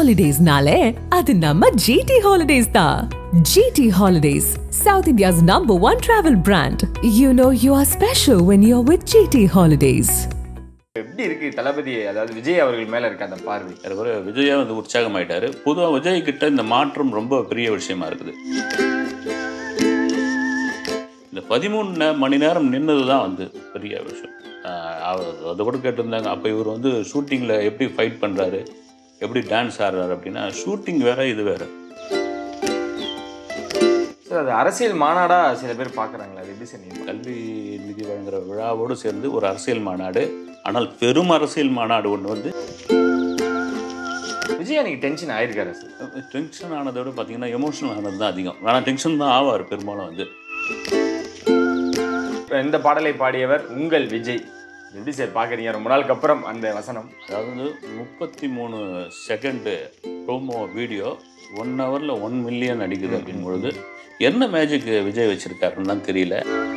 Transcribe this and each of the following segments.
ஹாலிடேஸ்னாலே அது நம்ம ஜிடி ஹாலிடேஸ் தான் GT holidays south India's number one travel brand you know you are special when you are with GT holidays எப்படி இருக்கு தளபதி அதாவது விஜய் அவர்கள் மேல இருக்க அந்த பார்வை எனக்கு ஒரு விஜயா வந்து உற்சாகமாயிட்டாரு பொதுவாக விஜய் கிட்ட இந்த மாற்றம் ரொம்ப பெரிய விஷயமா இருக்குது இந்த பதிமூணு மணி நேரம் நின்னது தான் வந்து பெரிய விஷயம் ஆஹ் அவர் அதை கூட கேட்டிருந்தாங்க அப்போ இவர் வந்து ஷூட்டிங்கில் எப்படி ஃபைட் பண்ணுறாரு எப்படி டான்ஸ் ஆடுறாரு அப்படின்னா ஷூட்டிங் வேற இது வேற சார் அது அரசியல் மாநாடா சில பேர் பாக்குறாங்களா அது எப்படி சார் நீங்க கல்வி நிதி வழங்குற விழாவோடு சேர்ந்து ஒரு அரசியல் மாநாடு ஆனால் பெரும் அரசியல் மாநாடு ஒன்று வந்து விஜய் அன்னைக்கு டென்ஷன் ஆயிருக்காரு சார் டென்ஷன் ஆனதை விட பார்த்தீங்கன்னா எமோஷனல் ஆனது தான் அதிகம் ஆனால் டென்ஷன் தான் ஆவார் பெரும்பாலும் வந்து இப்ப இந்த பாடலை பாடியவர் உங்கள் விஜய் எப்படி சார் பாக்குறீங்க ரொம்ப நாளுக்கு அப்புறம் அந்த வசனம் அதாவது வந்து முப்பத்தி மூணு செகண்டு ப்ரோமோ வீடியோ ஒன் ஹவரில் ஒன் மில்லியன் அடிக்குது அப்படின் பொழுது என்ன மேஜிக் விஜய் வச்சிருக்காருன்னு தான் தெரியல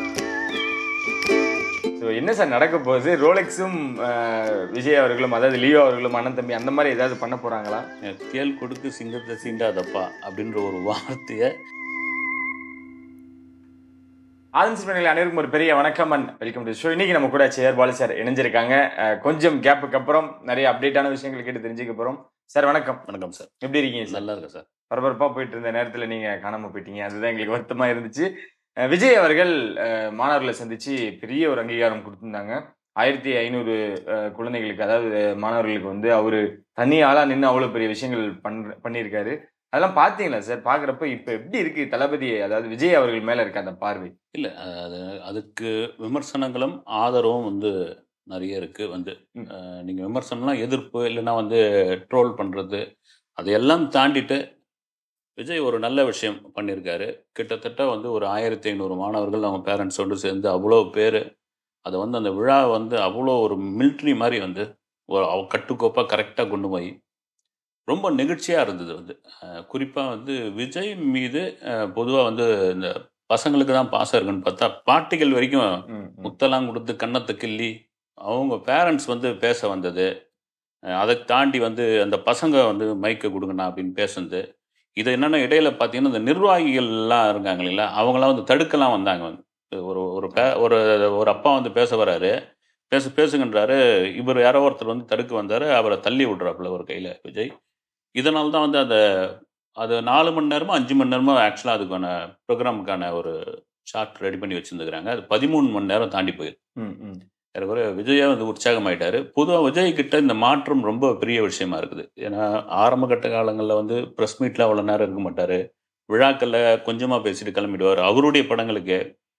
ஸோ என்ன சார் நடக்க போகுது ரோலெக்ஸும் அஹ், விஜய் அவர்களும் அதாவது லியோ அவர்களும் அண்ணன் தம்பி அந்த மாதிரி ஏதாவது பண்ண போறாங்களா தேல் கொடுக்கு சிங்கத்தை சீண்டாதப்பா அப்படின்ற ஒரு வார்த்தையை ஆதன் சிறுவர்கள் அனைவருக்கும் ஒரு பெரிய வணக்கம் அண்ட் வெல்கம் டு ஷோ இன்னைக்கு நம்ம கூட சேர் பாலு சார் இணைஞ்சிருக்காங்க அஹ், கொஞ்சம் கேப்புக்கு அப்புறம் நிறைய அப்டேட்டான விஷயங்கள் கேட்டு தெரிஞ்சுக்க போறோம் சார் வணக்கம் வணக்கம் சார் எப்படி இருக்கீங்க சார் நல்லா இருக்கேன் சார் பரபரப்பா போயிட்டு இருந்த நேரத்துல நீங்க காணாம போயிட்டீங்க அதுதான் எங்களுக்கு வருத்தமா இருந்துச்சு அஹ், விஜய் அவர்கள் அஹ், மாணவர்களை சந்திச்சு பெரிய ஒரு அங்கீகாரம் கொடுத்திருந்தாங்க ஆயிரத்தி ஐநூறு குழந்தைகளுக்கு அதாவது மாணவர்களுக்கு வந்து அவரு தனி ஆளா நின்று அவ்வளவு பெரிய விஷயங்கள் பண்ற பண்ணியிருக்காரு அதெல்லாம் பாத்தீங்களா சார் பாக்குறப்ப இப்ப எப்படி இருக்கு தளபதி அதாவது விஜய் அவர்கள் மேல இருக்க அந்த பார்வை இல்லை அது அதுக்கு விமர்சனங்களும் ஆதரவும் வந்து நிறைய இருக்குது வந்து ம். நீங்கள் விமர்சனம்லாம் எதிர்ப்பு இல்லைன்னா வந்து ட்ரோல் பண்ணுறது அதையெல்லாம் தாண்டிட்டு விஜய் ஒரு நல்ல விஷயம் பண்ணியிருக்காரு கிட்டத்தட்ட வந்து ஒரு ஆயிரத்தி ஐநூறு மாணவர்கள் அவங்க பேரண்ட்ஸோடு சேர்ந்து அவ்வளோ பேர் அதை வந்து அந்த விழா வந்து அவ்வளோ ஒரு மிலிட்ரி மாதிரி வந்து ஒரு அவ கட்டுக்கோப்பாக கரெக்டாக கொண்டு போய் ரொம்ப நெகிழ்ச்சியாக இருந்தது வந்து குறிப்பாக வந்து விஜய் மீது பொதுவாக வந்து இந்த பசங்களுக்கு தான் பாசம் இருக்குன்னு பார்த்தா பாட்டிகள் வரைக்கும் ம், ம். முத்தெல்லாம் கொடுத்து கன்னத்தை கிள்ளி அவங்க பேரண்ட்ஸ் வந்து பேச வந்தது அஹ் அதை தாண்டி வந்து அந்த பசங்க வந்து மைக்கை கொடுங்கண்ணா அப்படின்னு பேசுனது இது என்னென்னா இடையில பார்த்தீங்கன்னா இந்த நிர்வாகிகள்லாம் இருக்காங்க இல்லைங்களா அவங்களாம் வந்து தடுக்கலாம் வந்தாங்க வந்து ஒரு ஒரு பே ஒரு ஒரு அப்பா வந்து பேச வராரு பேச பேசுகின்றாரு இவர் யாரோ ஒருத்தர் வந்து தடுக்க வந்தார் அவரை தள்ளி விட்றாப்புல ஒரு கையில் விஜய் இதனால தான் வந்து அந்த அது நாலு மணி நேரமோ அஞ்சு மணி நேரமோ ஆக்சுவலாக அதுக்கான ப்ரோக்ராமுக்கான ஒரு சார்ட் ரெடி பண்ணி வச்சுருந்துக்கிறாங்க அது பதிமூணு மணி நேரம் தாண்டி போயிருக்கு ம், ம். எனக்கு ஒரு விஜயா வந்து உற்சாகமாயிட்டாரு பொதுவாக விஜய் கிட்ட இந்த மாற்றம் ரொம்ப பெரிய விஷயமா இருக்குது ஏன்னா ஆரம்ப கட்ட காலங்களில் வந்து ப்ரெஸ் மீட்டில் அவ்வளோ நேரம் இருக்க மாட்டார் விழாக்களில் கொஞ்சமாக பேசிட்டு கிளம்பிடுவார் அவருடைய படங்களுக்கு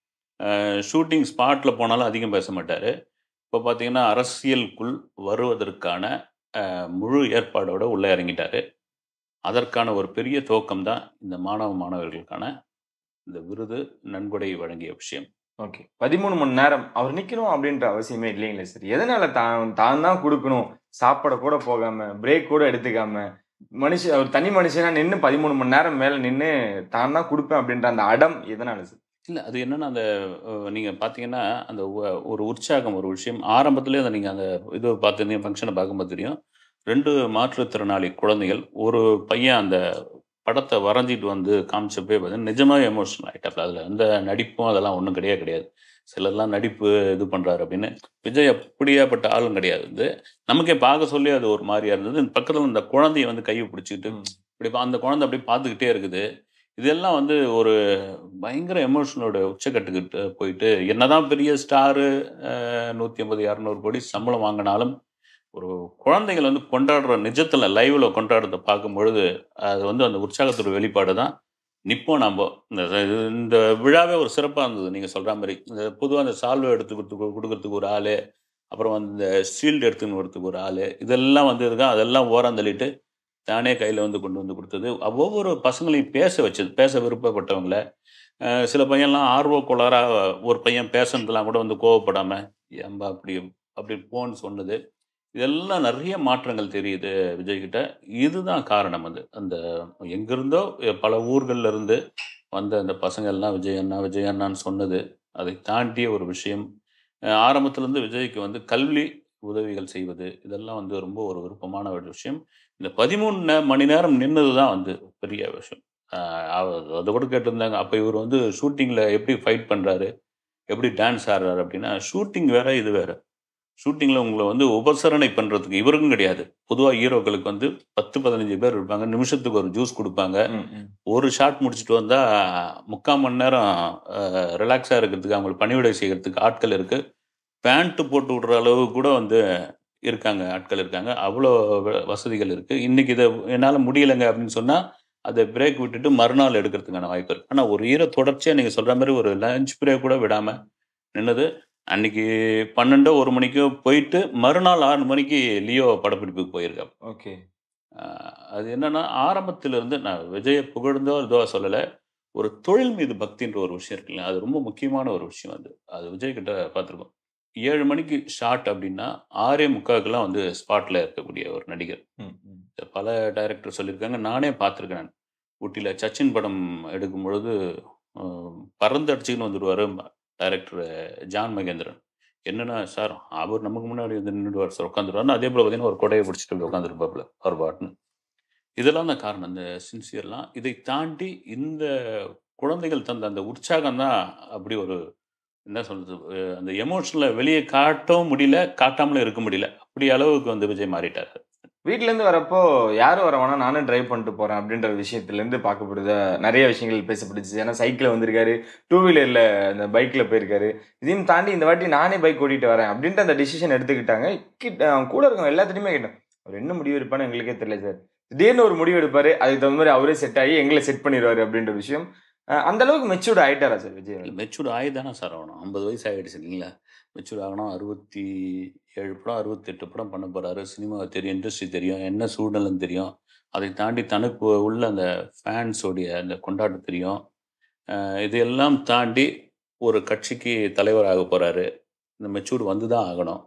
ஷூட்டிங் ஸ்பாட்டில் போனாலும் அதிகம் பேச மாட்டார் இப்போ பார்த்தீங்கன்னா அரசியலுக்குள் வருவதற்கான அஹ், முழு ஏற்பாடோட உள்ளே இறங்கிட்டாரு அதற்கான ஒரு பெரிய துவக்கம் தான் இந்த மாணவ மாணவர்களுக்கான இந்த விருது நன்கொடை வழங்கிய விஷயம் ஓகே பதிமூணு மணி நேரம் அவர் நிக்கணும் அப்படின்ற அவசியமே இல்லைங்களே சார் எதனால தான் தான் தான் கொடுக்கணும் சாப்பிட கூட போகாம பிரேக் கூட எடுத்துக்காம மனுஷன் ஒரு தனி மனுஷனா நின்று பதிமூணு மணி நேரம் மேல நின்று தான் தான் கொடுப்பேன் அப்படின்ற அந்த அடம் எதனால சார் இல்லை அது என்னன்னா அந்த நீங்கள் பார்த்தீங்கன்னா அந்த ஒ- ஒரு உற்சாகம் ஒரு விஷயம் ஆரம்பத்திலே அந்த நீங்கள் அந்த இது பார்த்துருந்தீங்க ஃபங்க்ஷனை பார்க்கும்போது தெரியும் ரெண்டு மாற்றுத்திறனாளி குழந்தைகள் ஒரு பையன் அந்த படத்தை வரைஞ்சிட்டு வந்து காமிச்சப்பே பார்த்தீங்கன்னா நிஜமாவே எமோஷனல் ஆகிட்டாப்ல அதில் எந்த நடிப்பும் அதெல்லாம் ஒன்றும் கிடையாது கிடையாது சிலர்லாம் நடிப்பு இது பண்ணுறாரு அப்படின்னு விஜய் அப்படியாப்பட்ட ஆளும் கிடையாது வந்து நமக்கே பார்க்க சொல்லி அது ஒரு மாதிரியா இருந்தது பக்கத்தில் அந்த குழந்தைய வந்து கையை பிடிச்சிக்கிட்டு இப்படி பா- அந்த குழந்தை அப்படியே பார்த்துக்கிட்டே இருக்குது இதெல்லாம் வந்து ஒரு பயங்கர எமோஷனோட உச்சக்கட்டுக்கிட்டு போயிட்டு என்னதான் பெரிய ஸ்டாரு நூற்றி ஐம்பது இரநூறு கோடி சம்பளம் வாங்கினாலும் ஒரு குழந்தைகள் வந்து கொண்டாடுற நிஜத்தில் லைவ்ல கொண்டாடுறத பார்க்கும் பொழுது அது வந்து அந்த உற்சாகத்தோட வெளிப்பாடு தான் நிப்போம் நம்ம இந்த இது- இந்த விழாவே ஒரு சிறப்பாக இருந்தது நீங்கள் சொல்கிற மாதிரி இந்த பொதுவாக அந்த சால்வை எடுத்து கொடுத்து கொடுக்கறதுக்கு ஒரு ஆள் அப்புறம் வந்து இந்த ஷீல்டு எடுத்துன்னு வரதுக்கு ஒரு ஆள் இதெல்லாம் வந்து இருக்கா அதெல்லாம் ஓரம் தள்ளிட்டு தானே கையில் வந்து கொண்டு வந்து கொடுத்தது ஒவ்வொரு பசங்களையும் பேச வச்சது பேச விருப்பப்பட்டவங்கள அஹ் சில பையன்லாம் ஆர்வ கோளாறாக ஒரு பையன் பேசுனதுலாம் கூட வந்து கோவப்படாமல் ஏம்பா அப்படி அப்படி போன்னு சொன்னது இதெல்லாம் நிறைய மாற்றங்கள் தெரியுது விஜய்கிட்ட இதுதான் காரணம் அது அந்த எங்கிருந்தோ பல ஊர்கள்ல இருந்து வந்த அந்த பசங்க எல்லாம் விஜய் அண்ணா விஜய் அண்ணான்னு சொன்னது அதை தாண்டிய ஒரு விஷயம் அஹ் ஆரம்பத்துல இருந்து விஜய்க்கு வந்து கல்வி உதவிகள் செய்வது இதெல்லாம் வந்து ரொம்ப ஒரு விருப்பமான ஒரு விஷயம் இந்த பதிமூணு மணி நேரம் நின்னது தான் வந்து பெரிய விஷயம் ஆஹ் அவ- அதை கூட கேட்டிருந்தாங்க அப்போ இவர் வந்து ஷூட்டிங்கில் எப்படி ஃபைட் பண்ணுறாரு எப்படி டான்ஸ் ஆடுறாரு அப்படின்னா ஷூட்டிங் வேற இது வேற ஷூட்டிங்கில் உங்களை வந்து உபசரணை பண்ணுறதுக்கு இவருக்கும் கிடையாது பொதுவாக ஹீரோக்களுக்கு வந்து பத்து பதினஞ்சு பேர் இருப்பாங்க நிமிஷத்துக்கு ஒரு ஜூஸ் கொடுப்பாங்க ம், ம். ஒரு ஷாட் முடிச்சுட்டு வந்தால் முக்கால் மணி நேரம் ரிலாக்ஸாக இருக்கிறதுக்கு அவங்களுக்கு பணிவிடை செய்கிறதுக்கு ஆட்கள் இருக்குது பேண்ட்டு போட்டு விடுற அளவு கூட வந்து இருக்காங்க ஆட்கள் இருக்காங்க அவ்வளோ வ- வசதிகள் இருக்குது இன்றைக்கி இதை என்னால் முடியலைங்க அப்படின்னு சொன்னால் அதை பிரேக் விட்டுட்டு மறுநாள் எடுக்கிறதுக்கான வாய்ப்பு இருக்குது ஆனால் ஒரு ஈர தொடர்ச்சியாக நீங்கள் சொல்கிற மாதிரி ஒரு லஞ்ச் பிரேக் கூட விடாமல் நின்னது அன்னைக்கு பன்னெண்டோ ஒரு மணிக்கோ போயிட்டு மறுநாள் ஆறு மணிக்கு லியோ படப்பிடிப்புக்கு போயிருக்காங்க ஓகே ஆஹ் அது என்னன்னா ஆரம்பத்துல இருந்து நான் விஜயை புகழ்ந்தோ இதுவோ சொல்லலை ஒரு தொழில் மீது பக்தின்ற ஒரு விஷயம் இருக்குல்ல அது ரொம்ப முக்கியமான ஒரு விஷயம் அது அது விஜய் கிட்ட பார்த்துருக்கோம் ஏழு மணிக்கு ஷார்ட் அப்படின்னா ஆறே முக்காவுக்கெல்லாம் வந்து ஸ்பாட்ல இருக்கக்கூடிய ஒரு நடிகர் ம், ம். இத பல டைரக்டர் சொல்லியிருக்காங்க நானே பார்த்துருக்கேன் நான் ஊட்டியில் சச்சின் படம் எடுக்கும் பொழுது ஆஹ், பறந்து அடிச்சுக்கின்னு வந்துடுவார் டைரக்டர் ஜான் மகேந்திரன் என்னன்னா சார் அவர் நமக்கு முன்னாடி வந்து நின்றுடுவார் சார் உட்காந்துருவார் அதே போல் பார்த்தீங்கன்னா ஒரு கொடையை பிடிச்சிட்டு உட்காந்துருப்பாப்புல அவர் பாட்டுன்னு இதெல்லாம் தான் காரணம் இந்த சின்சியர்லாம் இதை தாண்டி இந்த குழந்தைகள் தந்த அந்த உற்சாகம் தான் அப்படி ஒரு என்ன சொல்றது அஹ் அந்த எமோஷனலை வெளியே காட்டவும் முடியல காட்டாமலும் இருக்க முடியல அப்படி அளவுக்கு வந்து விஜய் மாறிட்டார் வீட்ல இருந்து வரப்போ யாரும் வர வேணாம் நானும் டிரைவ் பண்ணிட்டு போறேன் அப்படின்ற விஷயத்துல இருந்து பார்க்கப்படுத நிறைய விஷயங்கள் பேசப்பட்டுச்சு ஏன்னா சைக்கிள் வந்திருக்காரு டூ வீலர்ல அந்த பைக்ல போயிருக்காரு இதையும் தாண்டி இந்த வாட்டி நானே பைக் ஓட்டிட்டு வரேன் அப்படின்ற அந்த டிசிஷன் எடுத்துக்கிட்டாங்க கிட்ட அவன் கூட இருக்கவங்க எல்லாத்துட்டையுமே கேட்டேன் அவர் என்ன முடிவு எடுப்பான்னு எங்களுக்கே தெரியல சார் திடீர்னு ஒரு முடிவு எடுப்பாரு அதுக்கு தகுந்த மாதிரி அவரே செட் ஆகி எங்களை செட் பண்ணிடுவாரு அப்படின்ற விஷயம் அஹ் அந்த அளவுக்கு மெச்சூர்ட் ஆயிட்டாரா சார் விஜய் அவர்கள்? மெச்சூர்ட் ஆகி தானே சார் ஆகணும் ஐம்பது வயசு ஆகிடுச்சு இல்லைங்களா மெச்சூர்ட் ஆகணும் அறுபத்தி ஏழு படம் அறுபத்தெட்டு படம் பண்ண போகிறாரு சினிமா தெரியும் இண்டஸ்ட்ரி தெரியும் என்ன சூழ்நிலைன்னு தெரியும் அதை தாண்டி தனக்கு உள்ள அந்த ஃபேன்ஸோடைய அந்த கொண்டாட்டம் தெரியும் அஹ் இதையெல்லாம் தாண்டி ஒரு கட்சிக்கு தலைவராக போகிறாரு இந்த மெச்சூர்டு வந்து தான் ஆகணும்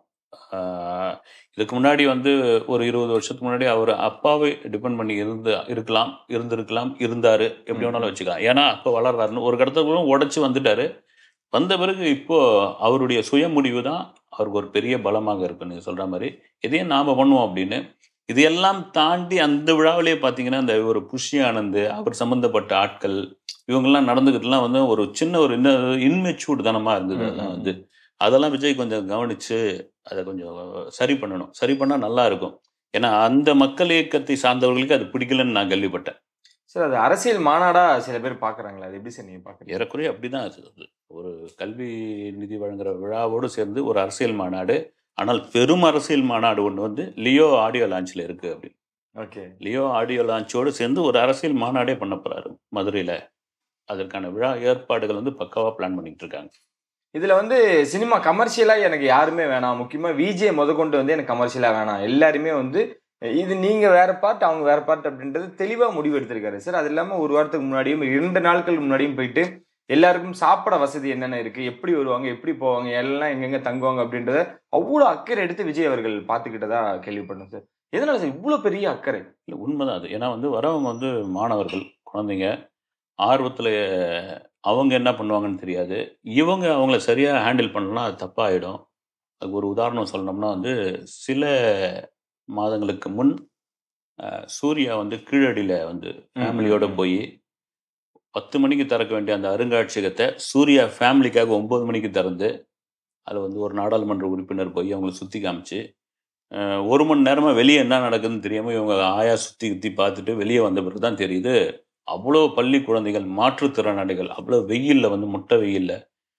அஹ் இதுக்கு முன்னாடி வந்து ஒரு இருபது வருஷத்துக்கு முன்னாடி அவர் அப்பாவை டிபெண்ட் பண்ணி இருந்து இருக்கலாம் இருந்திருக்கலாம் இருந்தாரு எப்படி வேணாலும் வச்சுக்கலாம் ஏன்னா அப்போ வளர்றாருன்னு ஒரு கடத்துக்குள்ள உடச்சி வந்துட்டாரு வந்த பிறகு இப்போ அவருடைய சுய முடிவு தான் அவருக்கு ஒரு பெரிய பலமாக இருக்கு நீங்க சொல்ற மாதிரி இதையும் நாம பண்ணுவோம் அப்படின்னு இதையெல்லாம் தாண்டி அந்த விழாவிலேயே பார்த்தீங்கன்னா இந்த ஒரு புஷி ஆனந்த் அவர் சம்பந்தப்பட்ட ஆட்கள் இவங்கெல்லாம் நடந்துக்கிட்டுலாம் வந்து ஒரு சின்ன ஒரு இன்மெச்சூர்டு தனமா இருந்தது ம், அதெல்லாம் ம், வந்து அதெல்லாம் விஜய் கொஞ்சம் கவனிச்சு அதை கொஞ்சம் சரி பண்ணணும் சரி பண்ணா நல்லா இருக்கும் ஏன்னா அந்த மக்கள் இயக்கத்தை சார்ந்தவர்களுக்கு அது பிடிக்கலன்னு நான் கேள்விப்பட்டேன் சார் அது அரசியல் மாநாடா சில பேர் பாக்குறாங்களா அது எப்படி சார் நீங்க பாக்குறீங்க ஏறக்குறைய அப்படிதான் அது அது. ஒரு கல்வி நிதி வழங்குற விழாவோடு சேர்ந்து ஒரு அரசியல் மாநாடு ஆனால் பெரும் அரசியல் மாநாடு ஒன்று வந்து லியோ ஆடியோ லான்ச்சில் இருக்கு அப்படி ஓகே லியோ ஆடியோ லான்ச்சோடு சேர்ந்து ஒரு அரசியல் மாநாடே பண்ண போறாரு மதுரையில் அதற்கான விழா ஏற்பாடுகள் வந்து பக்காவா பிளான் பண்ணிட்டு இருக்காங்க இதுல வந்து சினிமா கமர்ஷியலா எனக்கு யாருமே வேணாம் முக்கியமா விஜே முத கொண்டு வந்து எனக்கு கமர்ஷியலா வேணாம் எல்லாருமே வந்து இது நீங்க வேற பார்ட் அவங்க வேற பார்ட் அப்படின்றது தெளிவா முடிவு எடுத்திருக்காரு சார் அது இல்லாம ஒரு வாரத்துக்கு முன்னாடியும் இரண்டு நாட்கள் முன்னாடியும் போயிட்டு எல்லாருக்கும் சாப்பிட வசதி என்னென்ன இருக்கு எப்படி வருவாங்க எப்படி போவாங்க எல்லாம் எங்கெங்க தங்குவாங்க அப்படின்றத அவ்வளோ அக்கறை எடுத்து விஜய் அவர்கள் பார்த்துக்கிட்டதா கேள்விப்பட்டோம் சார் எதனால சார் இவ்வளோ பெரிய அக்கறை இல்லை உண்மைதான் அது ஏன்னா வந்து வரவங்க வந்து மாணவர்கள் குழந்தைங்க ஆர்வத்தில் அவங்க என்ன பண்ணுவாங்கன்னு தெரியாது இவங்க அவங்கள சரியாக ஹேண்டில் பண்ணலாம் அது தப்பாயிடும் அதுக்கு ஒரு உதாரணம் சொல்லணும்னா வந்து சில மாதங்களுக்கு முன் அஹ், சூர்யா வந்து கீழடியில் வந்து ஃபேமிலியோட ம். போய் பத்து மணிக்கு திறக்க வேண்டிய அந்த அருங்காட்சியகத்தை சூர்யா ஃபேமிலிக்காக ஒன்பது மணிக்கு திறந்து அதில் வந்து ஒரு நாடாளுமன்ற உறுப்பினர் போய் அவங்கள சுற்றி காமிச்சு அஹ், ஒரு மணி நேரமாக வெளியே என்ன நடக்குதுன்னு தெரியாமல் இவங்க ஆயா சுற்றி சுற்றி பார்த்துட்டு வெளியே வந்த பிறகு தான் தெரியுது அவ்வளோ பள்ளி குழந்தைகள் மாற்றுத்திறனாளிகள் அவ்வளோ வெயிலில் வந்து முட்டை வெயிலில்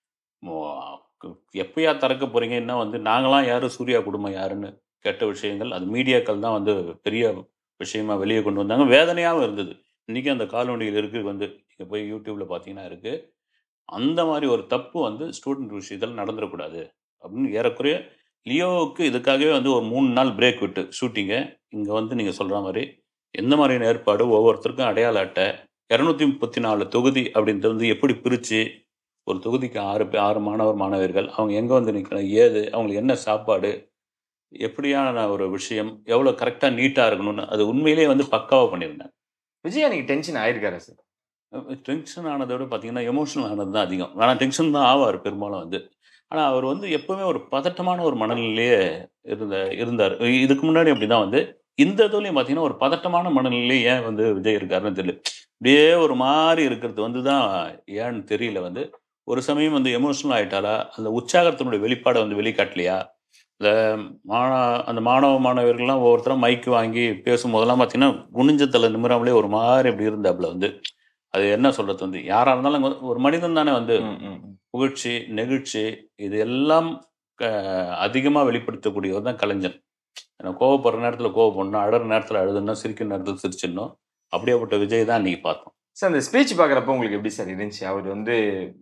எப்பயா திறக்க போறீங்க என்ன வந்து நாங்களாம் யாரு சூர்யா குடும்பம் யாருன்னு கேட்ட விஷயங்கள் அது மீடியாக்கள் தான் வந்து பெரிய விஷயமா வெளியே கொண்டு வந்தாங்க வேதனையாகவும் இருந்தது இன்னைக்கு அந்த காலொண்டியில் இருக்கு வந்து நீங்கள் போய் யூடியூப்ல பார்த்தீங்கன்னா இருக்கு அந்த மாதிரி ஒரு தப்பு வந்து ஸ்டூடெண்ட் விஷயத்தில் நடந்துடக்கூடாது அப்படின்னு ஏறக்குறைய லியோவுக்கு இதுக்காகவே வந்து ஒரு மூணு நாள் பிரேக் விட்டு ஷூட்டிங்கை இங்கே வந்து நீங்கள் சொல்கிற மாதிரி எந்த மாதிரியான ஏற்பாடு ஒவ்வொருத்தருக்கும் அடையாள அட்டை இரநூத்தி முப்பத்தி நாலு தொகுதி அப்படின்றது வந்து எப்படி பிரித்து ஒரு தொகுதிக்கு ஆறு பே ஆறு மாணவர் மாணவியர்கள் அவங்க எங்கே வந்து நிற்கணும் ஏது அவங்களுக்கு என்ன சாப்பாடு எப்படியான ஒரு விஷயம் எவ்வளோ கரெக்டாக நீட்டாக இருக்கணும்னு அது உண்மையிலேயே வந்து பக்காவாக பண்ணியிருந்தேன் விஜய் அன்னைக்கு டென்ஷன் ஆயிருக்காரு சார் டென்ஷன் ஆனதை விட பார்த்தீங்கன்னா எமோஷனல் ஆனது தான் அதிகம் ஆனால் டென்ஷன் தான் ஆவார் பெரும்பாலும் வந்து ஆனால் அவர் வந்து எப்பவுமே ஒரு பதட்டமான ஒரு மனநிலையே இருந்த இருந்தார் இதுக்கு முன்னாடி அப்படி தான் வந்து இந்த இதுலையும் பார்த்தீங்கன்னா ஒரு பதட்டமான மனநிலையிலே ஏன் வந்து விஜய் இருக்காருன்னு தெரியல இப்படியே ஒரு மாதிரி இருக்கிறது வந்து தான் ஏன்னு தெரியல வந்து ஒரு சமயம் வந்து எமோஷனல் ஆயிட்டாலா அந்த உற்சாகத்தினுடைய வெளிப்பாடை வந்து வெளிக்காட்டலையா இந்த மாண அந்த மாணவ மாணவர்கள்லாம் ஒவ்வொருத்தரும் மைக்கு வாங்கி பேசும்போதெல்லாம் பார்த்தீங்கன்னா குனிஞ்சத்தில் நிமிராமலே ஒரு மாதிரி இப்படி இருந்தாப்புல வந்து அது என்ன சொல்றது வந்து யாராக இருந்தாலும் வந்து ஒரு மனிதன் தானே வந்து ம், ம், ம். புகழ்ச்சி நெகிழ்ச்சி இது எல்லாம் அதிகமாக வெளிப்படுத்தக்கூடியவர் தான் கலைஞன் ஏன்னா கோவப்படுற நேரத்தில் கோவப்படணும் அழற நேரத்தில் அழுதுணும் சிரிக்கிற நேரத்தில் சிரிச்சிடணும் அப்படியேப்பட்ட விஜய் தான் இன்னைக்கு பார்த்தோம் சார் அந்த ஸ்பீச் பார்க்குறப்ப உங்களுக்கு எப்படி சார் இருந்துச்சு அவர் வந்து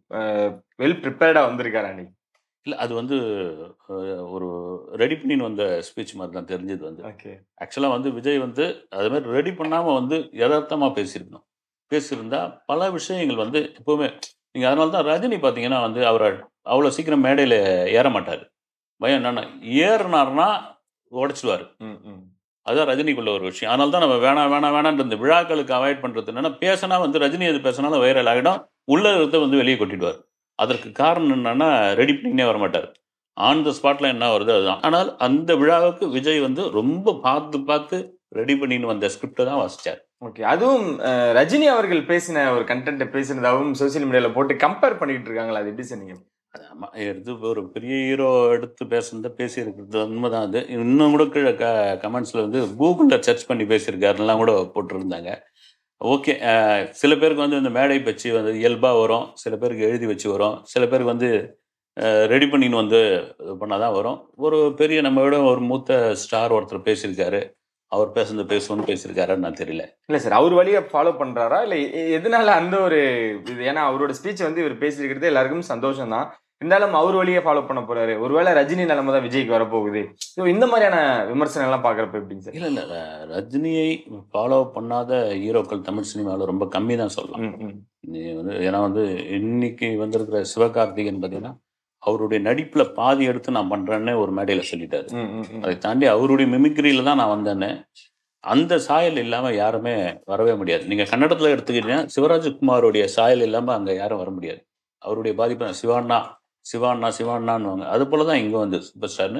வெல் ப்ரிப்பேர்டாக வந்திருக்காரு அன்னைக்கு இல்லை அது வந்து அஹ், ஒரு ரெடி பண்ணின்னு வந்த ஸ்பீச் மாதிரி தான் தெரிஞ்சது வந்து ஓகே ஆக்சுவலாக வந்து விஜய் வந்து அது மாதிரி ரெடி பண்ணாமல் வந்து யதார்த்தமாக பேசியிருக்கணும் பேசியிருந்தா பல விஷயங்கள் வந்து எப்போவுமே நீங்கள் அதனால தான் ரஜினி பார்த்தீங்கன்னா வந்து அவரை அவ்வளோ சீக்கிரம் மேடையில் ஏற மாட்டார் பயம் என்னன்னா ஏறினார்னா உடச்சிடுவார் ம் ம் அதுதான் ரஜினிக்குள்ள ஒரு விஷயம் அதனால தான் நம்ம வேணாம் வேணாம் வேணான்ற இந்த விழாக்களுக்கு அவாய்ட் பண்ணுறது என்னன்னா பேசினா வந்து ரஜினி எது பேசினாலும் வைரல் ஆகிடும் உள்ள இருக்கிறத வந்து வெளியே கொட்டிடுவார் அதற்கு காரணம் என்னன்னா ரெடி பண்ணினே வர மாட்டார் ஆன் த ஸ்பாட்ல என்ன வருது அதுதான் ஆனால் அந்த விழாவுக்கு விஜய் வந்து ரொம்ப பார்த்து பார்த்து ரெடி பண்ணின்னு வந்த ஸ்கிரிப்டை தான் வாசிச்சார் ஓகே அதுவும் அஹ், ரஜினி அவர்கள் பேசின ஒரு கண்டென்ட்டை பேசினதாகவும் சோஷியல் மீடியால போட்டு கம்பேர் பண்ணிட்டு இருக்காங்களா அது எப்படி சொன்னீங்க அது ஆமா, எடுத்து ஒரு பெரிய ஹீரோ எடுத்து பேசுனத பேசியிருக்கிறது உண்மைதான் அது இன்னும் கூட கீழே க கமெண்ட்ஸில் வந்து கூகுளில் சர்ச் பண்ணி பேசியிருக்காருலாம் கூட போட்டிருந்தாங்க ஓகே சில பேருக்கு வந்து இந்த மேடை பச்சு வந்து இயல்பாக வரும் சில பேருக்கு எழுதி வச்சு வரும் சில பேருக்கு வந்து ரெடி பண்ணின்னு வந்து இது பண்ணால் தான் வரும் ஒரு பெரிய நம்ம விட ஒரு மூத்த ஸ்டார் ஒருத்தர் பேசியிருக்காரு அவர் பேசுனது பேசுவோன்னு பேசியிருக்காருன்னு நான் தெரியல இல்ல சார் அவர் வழியை ஃபாலோ பண்றாரா இல்ல எ- எதனால அந்த ஒரு இது ஏன்னா அவரோட ஸ்பீச் வந்து இவர் பேசியிருக்கிறது எல்லாருக்கும் சந்தோஷம் தான் இருந்தாலும் அவர் வழியை ஃபாலோ பண்ண போறாரு ஒருவேளை ரஜினி நிலைமை தான் விஜய்க்கு வரப்போகுது ஸோ இந்த மாதிரியான விமர்சனம் எல்லாம் பாக்குறப்ப எப்படிங்க சார் இல்லை இல்லை ரஜினியை ஃபாலோ பண்ணாத ஹீரோக்கள் தமிழ் சினிமாவில் ரொம்ப கம்மி தான் சொல்லலாம் ம், ம். நீ வந்து ஏன்னா வந்து இன்னைக்கு வந்திருக்கிற சிவகார்த்திகேயன் பார்த்தீங்கன்னா அவருடைய நடிப்பில் பாதி எடுத்து நான் பண்ணுறேன்னு ஒரு மேடையில் சொல்லிட்டாரு ம், ம், ம். அதை தாண்டி அவருடைய மிமிக்ரியில் தான் நான் வந்தேன்னு அந்த சாயல் இல்லாமல் யாருமே வரவே முடியாது நீங்கள் கன்னடத்தில் எடுத்துக்கிட்டீங்கன்னா சிவராஜ்குமாரோடைய சாயல் இல்லாமல் அங்கே யாரும் வர முடியாது அவருடைய பாதிப்பு தான் சிவாண்ணா சிவாண்ணா சிவாண்ணான்னுவாங்க அது போல தான் இங்கே வந்து சூப்பர் ஸ்டார்னு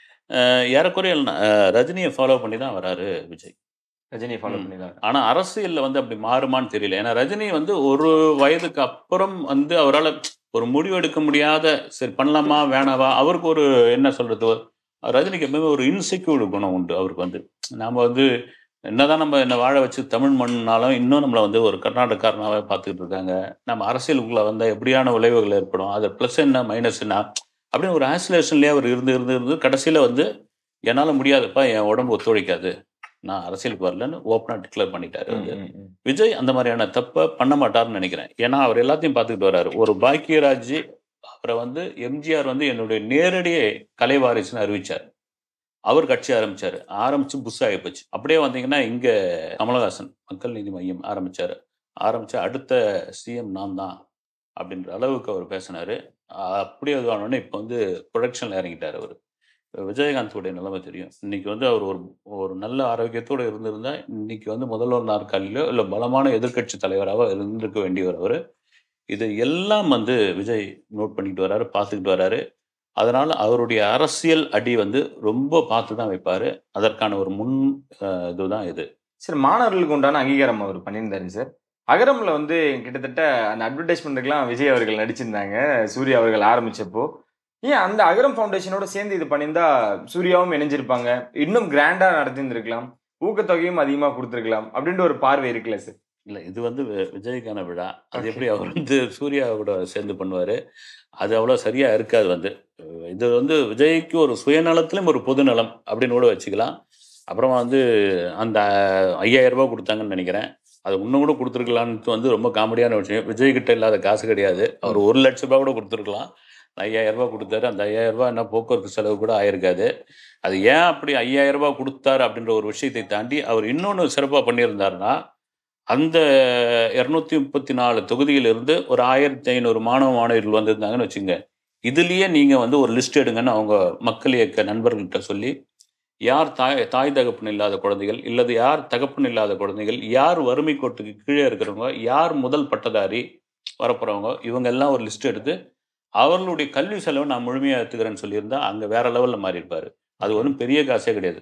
அஹ் ஏறக்குறைய அஹ் ரஜினியை ஃபாலோ பண்ணி தான் வராரு விஜய் ரஜினி ஃபாலோ ம். பண்ணிதான் ஆனா அரசியல்ல வந்து அப்படி மாறுமான்னு தெரியல ஏன்னா ரஜினி வந்து ஒரு வயதுக்கு அப்புறம் வந்து அவரால் ஒரு முடிவு எடுக்க முடியாத சரி பண்ணலாமா வேணாவா அவருக்கு ஒரு என்ன சொல்றது ஒரு- ரஜினிக்கு எப்பவுமே ஒரு இன்செக்யூர்டு குணம் உண்டு அவருக்கு வந்து நாம வந்து என்னதான் நம்ம என்ன வாழ வச்சு தமிழ் மண்ணாலும் இன்னும் நம்மளை வந்து ஒரு கர்நாடகாரனாவே பார்த்துக்கிட்டு இருக்காங்க நம்ம அரசியலுக்குள்ள வந்தால் எப்படியான விளைவுகள் ஏற்படும் அது ப்ளஸ் என்ன மைனஸ் என்ன அப்படின்னு ஒரு ஆசிலேஷன்லேயே அவர் இருந்து இருந்து இருந்து கடைசியில் வந்து என்னால் முடியாதுப்பா என் உடம்பு ஒத்துழைக்காது நான் அரசியலுக்கு வரலன்னு ஓப்பனாக டிக்ளேர் பண்ணிட்டாரு ம், வந்து ம், ம். விஜய் அந்த மாதிரியான தப்பை பண்ண மாட்டாருன்னு நினைக்கிறேன் ஏன்னா அவர் எல்லாத்தையும் பார்த்துக்கிட்டு வர்றாரு ஒரு பாக்கியராஜ் அவரை வந்து எம்ஜிஆர் வந்து என்னுடைய நேரடி கலை வாரிசுன்னு அறிவிச்சார் அவர் கட்சி ஆரம்பிச்சாரு ஆரம்பிச்சு புஷ் ஆகி போச்சு அப்படியே வந்தீங்கன்னா இங்க கமலஹாசன் மக்கள் நீதி மையம் ஆரம்பிச்சாரு ஆரம்பிச்ச அடுத்த சிஎம் நான் தான் அப்படின்ற அளவுக்கு அவர் பேசினாரு அப்படியே அது ஆனோடனே இப்போ வந்து ப்ரொடக்ஷன்ல இறங்கிட்டார் அவர் விஜயகாந்தோடைய நிலைமை தெரியும் இன்னைக்கு வந்து அவர் ஒரு ஒரு நல்ல ஆரோக்கியத்தோடு இருந்திருந்தா இன்னைக்கு வந்து முதல்வர் நாற்காலியிலோ இல்லை பலமான எதிர்க்கட்சி தலைவராக இருந்திருக்க வேண்டியவர் அவர் இது எல்லாம் வந்து விஜய் நோட் பண்ணிட்டு வராரு பார்த்துக்கிட்டு வராரு அதனால அவருடைய அரசியல் அடி வந்து ரொம்ப பார்த்து தான் வைப்பாரு அதற்கான ஒரு முன் அஹ், இதுதான் இது சார் மாணவர்களுக்கு உண்டான அங்கீகாரம் அவர் பண்ணியிருந்தாரு சார் அகரம்ல வந்து கிட்டத்தட்ட அந்த அட்வர்டைஸ்மெண்ட்டுக்கெல்லாம் விஜய் அவர்கள் நடிச்சிருந்தாங்க சூர்யா அவர்கள் ஆரம்பிச்சப்போ ஏன் அந்த அகரம் ஃபவுண்டேஷனோட சேர்ந்து இது பண்ணியிருந்தா சூர்யாவும் இணைஞ்சிருப்பாங்க இன்னும் கிராண்டா நடத்திருந்திருக்கலாம் ஊக்கத்தொகையும் அதிகமா கொடுத்துருக்கலாம் அப்படின்ற ஒரு பார்வை இருக்குல்ல சார் இல்லை இது வந்து வி- விஜய்க்கான விழா அது Okay. எப்படி அவர் வந்து சூர்யா கூட சேர்ந்து பண்ணுவார் அது அவ்வளோ சரியாக இருக்காது வந்து அஹ் இது வந்து விஜய்க்கு ஒரு சுயநலத்திலும் ஒரு பொதுநலம் அப்படின்னு கூட வச்சுக்கலாம் அப்புறமா வந்து அந்த ஐயாயிரம் ரூபாய் கொடுத்தாங்கன்னு நினைக்கிறேன் அது இன்னும் கூட கொடுத்துருக்கலான்னு வந்து ரொம்ப காமெடியான விஷயம் விஜய் கிட்ட இல்லாத காசு கிடையாது அவர் ஒரு லட்ச ரூபாய் கூட கொடுத்துருக்கலாம் ஐயாயிரம் ரூபாய் கொடுத்தாரு அந்த ஐயாயிரம் ரூபாய் என்ன போக்குவரத்து செலவு கூட ஆயிருக்காது அது ஏன் அப்படி ஐயாயிரம் ரூபாய் கொடுத்தாரு அப்படின்ற ஒரு விஷயத்தை தாண்டி அவர் இன்னொன்று சிறப்பாக பண்ணியிருந்தாருன்னா அந்த இரநூத்தி முப்பத்தி நாலு தொகுதியிலிருந்து ஒரு ஆயிரத்தி ஐநூறு மாணவ மாணவியர்கள் வந்திருந்தாங்கன்னு வச்சுங்க இதுலயே நீங்க வந்து ஒரு லிஸ்ட் எடுங்கன்னு அவங்க மக்கள் இயக்க நண்பர்கள்ட்ட சொல்லி யார் தாய் தாய் தகப்பன் இல்லாத குழந்தைகள் இல்லது யார் தகப்பன் இல்லாத குழந்தைகள் யார் வறுமை கோட்டுக்கு கீழே இருக்கிறவங்க யார் முதல் பட்டதாரி வரப்போறவங்க இவங்க எல்லாம் ஒரு லிஸ்ட் எடுத்து அவர்களுடைய கல்வி செலவை நான் முழுமையாக எடுத்துக்கிறேன்னு சொல்லியிருந்தா அங்கே வேற லெவலில் மாறி இருப்பாரு அது ஒன்றும் பெரிய காசே கிடையாது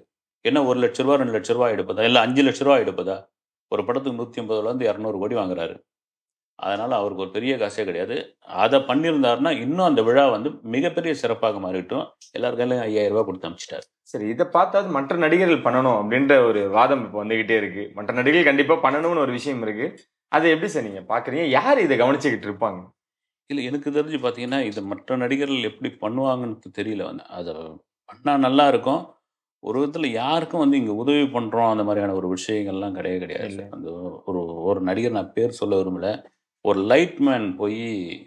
என்ன ஒரு லட்ச ரூபா ரெண்டு லட்ச ரூபா எடுப்பதா இல்லை அஞ்சு லட்ச ரூபா எடுப்பதா ஒரு படத்துக்கு நூற்றி ஐம்பதுலேருந்து இரநூறு கோடி வாங்குறாரு அதனால் அவருக்கு ஒரு பெரிய காசே கிடையாது அதை பண்ணியிருந்தாருன்னா இன்னும் அந்த விழா வந்து மிகப்பெரிய சிறப்பாக மாறிட்டும் எல்லார் கையிலையும் ஐயாயிரம் ரூபாய் கொடுத்து அனுப்பிச்சிட்டாரு சரி இதை பார்த்தாவது மற்ற நடிகர்கள் பண்ணணும் அப்படின்ற ஒரு வாதம் இப்போ வந்துகிட்டே இருக்கு மற்ற நடிகர்கள் கண்டிப்பா பண்ணணும்னு ஒரு விஷயம் இருக்கு அதை எப்படி சார் நீங்க பாக்குறீங்க யார் இதை கவனிச்சுக்கிட்டு இருப்பாங்க இல்லை எனக்கு தெரிஞ்சு பார்த்தீங்கன்னா இது மற்ற நடிகர்கள் எப்படி பண்ணுவாங்கன்னு தெரியல வந்து அதை பண்ணால் நல்லா இருக்கும் ஒரு விதத்தில் யாருக்கும் வந்து இங்கே உதவி பண்ணுறோம் அந்த மாதிரியான ஒரு விஷயங்கள்லாம் கிடையவே கிடையாது இல்ல. அந்த ஒரு ஒரு நடிகர் நான் பேர் சொல்ல விரும்பல ஒரு லைட்மேன் போய்